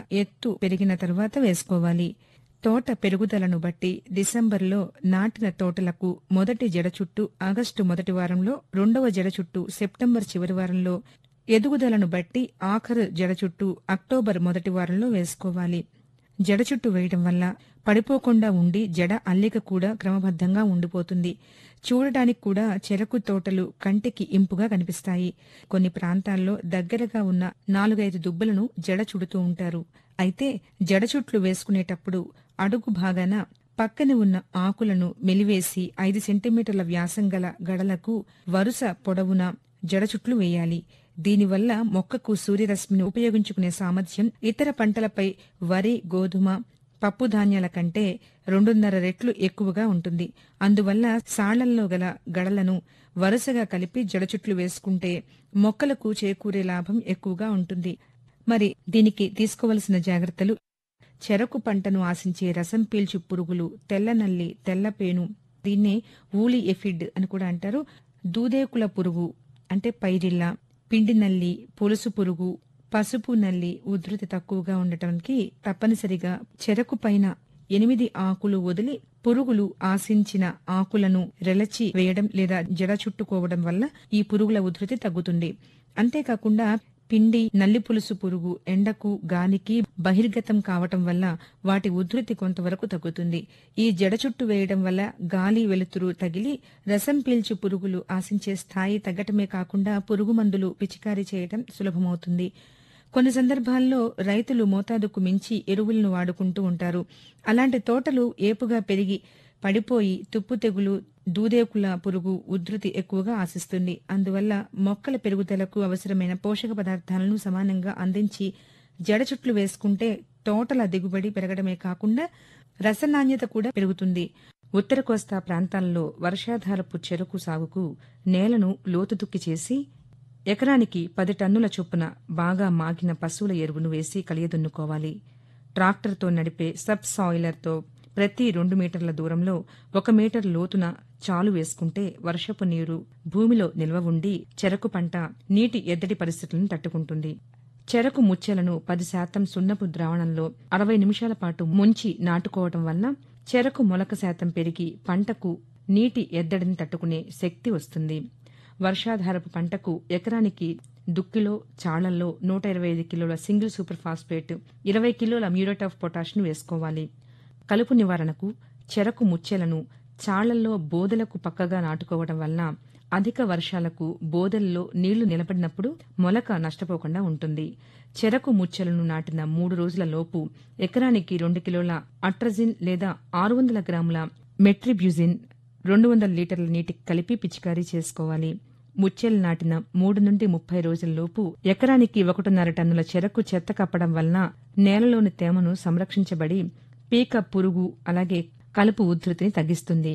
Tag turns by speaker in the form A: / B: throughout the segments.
A: ఎత్తు పెరిగిన తరువాత వేసుకోవాలి తోట పెరుగుదలను బట్టి డిసెంబర్లో నాటిన తోటలకు మొదటి జడ చుట్టూ ఆగస్టు మొదటి వారంలో రెండవ జడ చుట్టూ సెప్టెంబర్ చివరి వారంలో ఎదుగుదలను బట్టి ఆఖరు జడ చుట్టూ అక్టోబర్ మొదటి వారంలో వేసుకోవాలి జడ చుట్టూ వేయడం వల్ల పడిపోకుండా ఉండి జడ అల్లిక కూడా క్రమబద్ధంగా ఉండిపోతుంది చూడడానికి కూడా చెరకు తోటలు కంటికి ఇంపుగా కనిపిస్తాయి కొన్ని ప్రాంతాల్లో దగ్గరగా ఉన్న నాలుగైదు దుబ్బలను జడ చుడుతూ ఉంటారు అయితే జడ చుట్లు వేసుకునేటప్పుడు అడుగు భాగాన పక్కన ఉన్న ఆకులను మెలివేసి ఐదు సెంటీమీటర్ల వ్యాసం గల గడలకు వరుస పొడవున జడ చుట్లు వేయాలి దీనివల్ల మొక్కకు సూర్యరశ్మిని ఉపయోగించుకునే సామర్థ్యం ఇతర పంటలపై వరి గోధుమ పప్పు ధాన్యాల కంటే రెండున్నర రెట్లు ఎక్కువగా ఉంటుంది అందువల్ల సాళ్లల్లో గల గడలను వరుసగా కలిపి జడచుట్లు వేసుకుంటే మొక్కలకు చేకూరే లాభం ఎక్కువగా ఉంటుంది మరి దీనికి తీసుకోవలసిన జాగ్రత్తలు చెరకు పంటను ఆశించే రసం పీల్చు పురుగులు తెల్లనల్లి తెల్లపేను దీన్నే ఊలి ఎఫిడ్ అని కూడా అంటారు దూదేకుల పురుగు అంటే పైరిల్లా పిండి నల్లి పులుసు పురుగు పసుపు నల్లి ఉధృతి తక్కువగా ఉండటానికి తప్పనిసరిగా చెరకు పైన ఎనిమిది ఆకులు వదిలి పురుగులు ఆశించిన ఆకులను రెలచి వేయడం లేదా జడ చుట్టుకోవడం వల్ల ఈ పురుగుల ఉధృతి తగ్గుతుంది అంతేకాకుండా పిండి నల్లి పులుసు పురుగు ఎండకు గాలికి బహిర్గతం కావటం వల్ల వాటి ఉధృతి కొంతవరకు తగ్గుతుంది ఈ జడ చుట్టు వేయడం వల్ల గాలి వెలుతురు తగిలి రసం పీల్చు పురుగులు ఆశించే స్థాయి తగ్గటమే కాకుండా పురుగు మందులు పిచికారీ చేయడం సులభమవుతుంది కొన్ని సందర్భాల్లో రైతులు మోతాదుకు మించి ఎరువులను వాడుకుంటూ ఉంటారు అలాంటి తోటలు ఏపుగా పెరిగి పడిపోయి తుప్పు తెగులు దూదేకుల పురుగు ఉధృతి ఎక్కువగా ఆశిస్తుంది అందువల్ల మొక్కల పెరుగుదలకు అవసరమైన పోషక పదార్థాలను సమానంగా అందించి జడ చుట్లు వేసుకుంటే తోటల దిగుబడి పెరగడమే కాకుండా రసనాణ్యత కూడా పెరుగుతుంది ఉత్తర కోస్తా ప్రాంతాల్లో వర్షాధారపు చెరకు సాగుకు నేలను లోతుదుక్కి చేసి ఎకరానికి పది టన్నుల చొప్పున బాగా మాగిన పశువుల ఎరువును వేసి కలియదున్నుకోవాలి ట్రాక్టర్తో నడిపే సబ్ సాయిలర్తో ప్రతి రెండు మీటర్ల దూరంలో ఒక మీటర్ లోతున చాలు వేసుకుంటే వర్షపు నీరు భూమిలో నిల్వ ఉండి చెరకు పంట నీటి ఎద్దడి పరిస్థితులను తట్టుకుంటుంది చెరకు ముచ్చెలను పది శాతం సున్నపు ద్రావణంలో అరవై నిమిషాల పాటు ముంచి నాటుకోవటం వల్ల చెరకు మొలక శాతం పెరిగి పంటకు నీటి ఎద్దడిని తట్టుకునే శక్తి వస్తుంది వర్షాధారపు పంటకు ఎకరానికి దుక్కిలో చాళ్లల్లో నూట ఇరవై ఐదు కిలోల సింగిల్ సూపర్ ఫాస్ఫేట్ ఇరవై కిలోల మ్యూరేట్ ఆఫ్ పొటాష్ను వేసుకోవాలి కలుపు నివారణకు చెరకు ముచ్చెలను చాళ్లల్లో బోదలకు పక్కగా నాటుకోవడం వల్ల అధిక వర్షాలకు బోదల్లో నీళ్లు నిలబడినప్పుడు మొలక నష్టపోకుండా ఉంటుంది చెరకు ముచ్చెలను నాటిన మూడు రోజుల లోపు ఎకరానికి రెండు కిలోల అట్రజిన్ లేదా ఆరు వందల గ్రాముల మెట్రిబ్యూజిన్ రెండు వందల లీటర్ల నీటికి కలిపి పిచికారీ చేసుకోవాలి ముచ్చెలు నాటిన మూడు నుండి ముప్పై రోజుల్లోపు ఎకరానికి ఒకటిన్నర టన్నుల చెరకు చెత్త కప్పడం వలన నేలలోని తేమను సంరక్షించబడి పీక పురుగు అలాగే కలుపు ఉధృతిని తగ్గిస్తుంది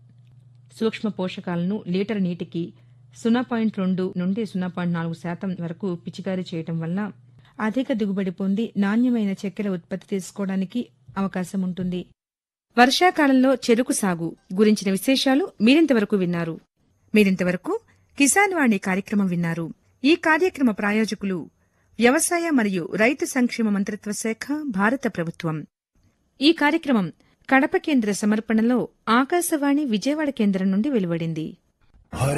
A: సూక్ష్మ పోషకాలను లీటర్ నీటికి సున్నా పాయింట్ రెండు నుండి సున్నా పాయింట్ నాలుగు శాతం వరకు పిచికారీ చేయటం వల్ల అధిక దిగుబడి పొంది నాణ్యమైన చక్కెర ఉత్పత్తి తీసుకోవడానికి అవకాశం ఉంటుంది వర్షాకాలంలో చెరుకు సాగు గురించిన విశేషాలు మీరింతవరకు విన్నారు మీరింతవరకు కిసాన్ వాణి కార్యక్రమం విన్నారు ఈ కార్యక్రమ ప్రాయోజకులు వ్యవసాయ మరియు రైతు సంక్షేమ మంత్రిత్వ శాఖ భారత ప్రభుత్వం ఈ కార్యక్రమం కడప కేంద్ర సమర్పణలో ఆకాశవాణి విజయవాడ కేంద్రం నుండి వెలువడింది
B: हर